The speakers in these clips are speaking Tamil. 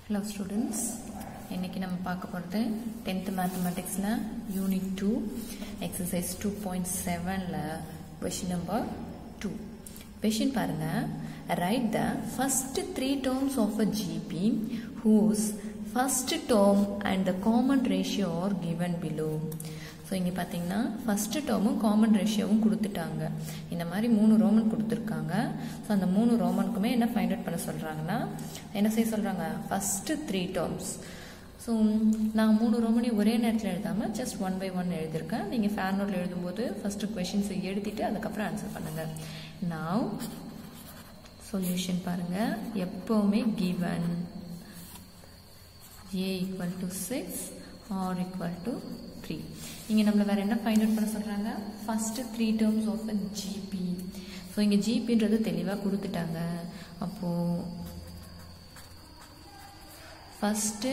ஹலோ ஸ்டூடெண்ட்ஸ் இன்னைக்கு நம்ம பார்க்க போகிறது டென்த்து மேத்தமெட்டிக்ஸில் unit two exercise two point செவனில் கொஷின் நம்பர் டூ கொஷின் பாருங்கள் write the first three terms of a GP whose first term and the common ratio are given below so இங்கே பார்த்தீங்கன்னா ஃபஸ்ட்டு டேர்மும் காமன் ரேஷியோவும் கொடுத்துட்டாங்க இந்த மாதிரி மூணு ரோமன் கொடுத்துருக்காங்க ஸோ அந்த மூணு ரோமனுக்குமே என்ன ஃபைண்ட் அவுட் பண்ண சொல்கிறாங்கன்னா என்ன செய்ய சொல்கிறாங்க ஃபஸ்ட்டு த்ரீ டேர்ம்ஸ் ஸோ நான் மூணு ரோமனையும் ஒரே நேரத்தில் எழுதாமல் ஜஸ்ட் ஒன் பை ஒன் எழுதியிருக்கேன் நீங்கள் ஃபேன் நோட்டில் எழுதும்போது ஃபஸ்ட்டு கொஷின்ஸை எழுதிட்டு அதுக்கப்புறம் ஆன்சர் பண்ணுங்கள் நான் சொல்யூஷன் பாருங்கள் எப்போவுமே given A equal to six R equal to three இங்கே நம்மளை வேறு என்ன ஃபைண்ட் அவுட் பண்ண சொல்கிறாங்க first three terms of a GP so இங்கே ஜிபின்றது தெளிவாக கொடுத்துட்டாங்க அப்போது first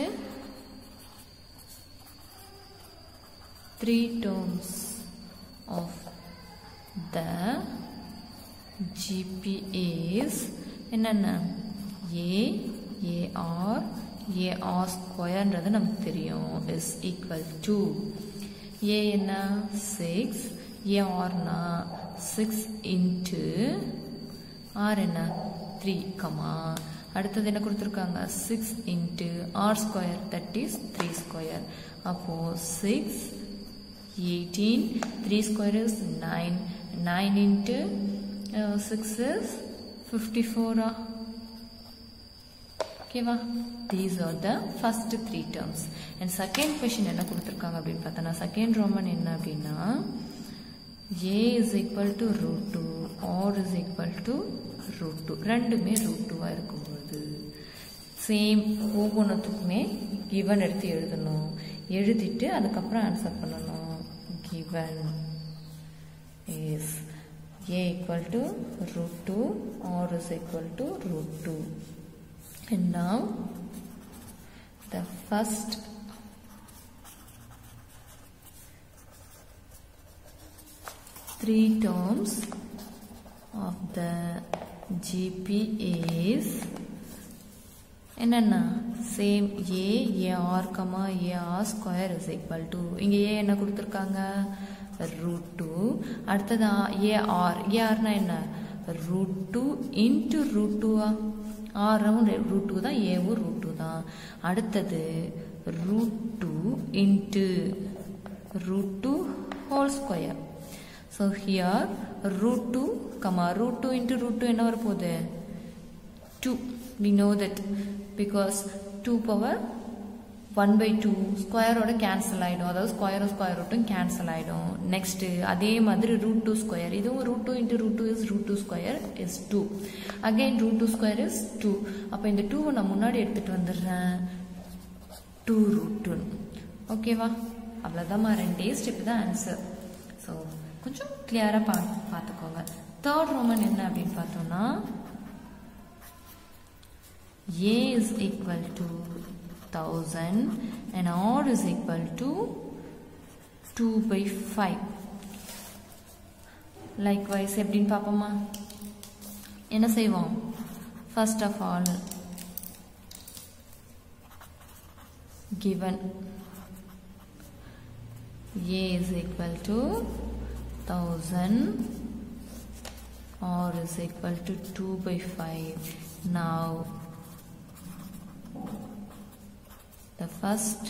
three terms of the GP is என்னென்ன ஏ ஏஆர் ஏஆர் ஸ்கொயர்ன்றது நமக்கு தெரியும் இஸ் ஈக்குவல் டு ஏ என்ன சிக்ஸ் ஏஆர்னா சிக்ஸ் இன்ட்டு ஆர் என்ன த்ரீ கமா அடுத்தது என்ன கொடுத்துருக்காங்க six into R square that is three square அப்போது six eighteen three square is nine nine into six is fifty ஃபோரா ஓகேவா these are the first three terms and second question என்ன கொடுத்துருக்காங்க அப்படின்னு பார்த்தோன்னா செகண்ட் ரோமன் என்ன அப்படின்னா A is equal to root two R is equal to root two ரெண்டுமே ரூட் டூவாக இருக்கும்போது சேம் ஒவ்வொன்றுத்துக்குமே கிவன் எடுத்து எழுதணும் எழுதிட்டு அதுக்கப்புறம் ஆன்சர் பண்ணணும் given is A equal to root two R is equal to root two And now the first three terms of the GP is என்னென்னா same A AR comma AR square is equal to இங்கே ஏ என்ன கொடுத்துருக்காங்க ரூட் டூ அடுத்தது ஏஆர் ஏஆர்னா என்ன ரூட் டூ இன்ட்டு ரூட் டூவா ஆரும் ரூட் டூ தான் ஏவும் ரூட் டூ தான் அடுத்தது root two into root two whole square so here root two comma root two into root two என்ன வரப்போகுது two we know that because two power one by two ஸ்கொயரோட கேன்சல் ஆகிடும் அதாவது ஸ்கொயரும் ஸ்கொயர் ரூட்டும் கேன்சல் ஆகிடும் நெக்ஸ்ட்டு அதே மாதிரி ரூட் டூ ஸ்கொயர் இதுவும் root two into root two is root two square is two again root two square is two அப்போ இந்த டூவை நான் முன்னாடி எடுத்துகிட்டு வந்துடுறேன் டூ ரூட் டூ ஓகேவா அவ்வளோதாம்மா ரெண்டே ஸ்டெப் தான் ஆன்சர் ஸோ கொஞ்சம் கிளியராக பா பார்த்துக்கோங்க தேர்ட் ரோமன் என்ன அப்படின்னு பார்த்தோம்னா A is equal to 1000 and R is equal to 2 by 5 likewise எப்படின்னு பார்ப்போமா என்ன செய்வோம் first of all given A is equal to 1000 R is equal to 2 by 5 now the first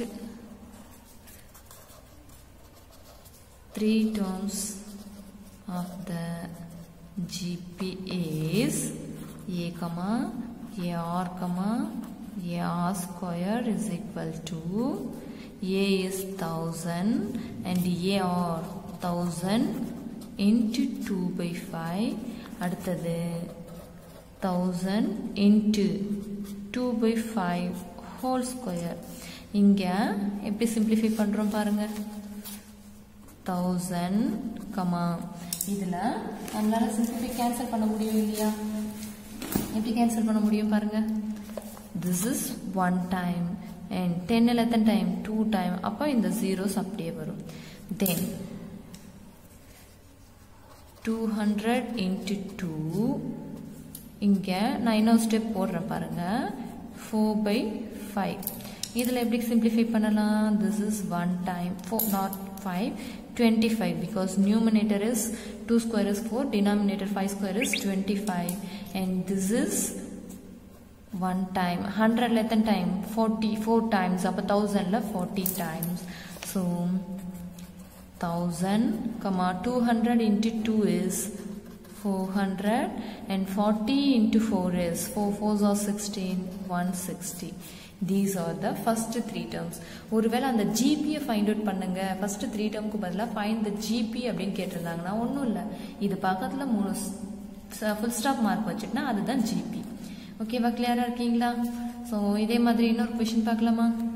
three terms of the GP is A comma AR comma AR square is equal to A is 1000 and AR 1000 into 2 by 5 அடுத்தது 1000 into 2 by 5 ஹோல் ஸ்கொயர் இங்கே எப்படி சிம்பிளிஃபை பண்ணுறோம் பாருங்கள் தௌசண்ட் கமா இதில் நம்மளால் சிம்பிளிஃபை கேன்சல் பண்ண முடியும் இல்லையா எப்படி கேன்சல் பண்ண முடியும் பாருங்கள் this is one time and டென்னில் எத்தனை டைம் டூ டைம் அப்போ இந்த ஜீரோஸ் அப்படியே வரும் then two hundred into two இங்கே நான் இன்னொரு ஸ்டெப் போடுறேன் பாருங்கள் ஃபோர் பை ஃபைவ் இதில் எப்படி சிம்பிளிஃபை பண்ணலாம் this is one time four not five twenty five because numerator is two square is four denominator five square is twenty five and this is one time ஹண்ட்ரட்ல எத்தனை டைம் ஃபோர்ட்டி ஃபோர் டைம்ஸ் அப்போ தௌசண்டில் forty times so thousand comma two hundred into two is four hundred and forty into four is four fours are sixteen one sixty these are the first three terms ஒருவேளை அந்த ஜிபியை ஃபைண்ட் அவுட் பண்ணுங்க ஃபர்ஸ்ட் த்ரீ டேர்முக்கு பதிலாக ஃபைண்ட் த ஜிபி அப்படின்னு கேட்டிருந்தாங்கன்னா ஒன்றும் இல்லை இது பக்கத்தில் மூணு ஃபுல் ஸ்டாப் மார்க் வச்சுட்டுனா அதுதான் ஜிபி ஓகேவா கிளியராக இருக்கீங்களா ஸோ இதே மாதிரி இன்னொரு கொஷின் பார்க்கலாமா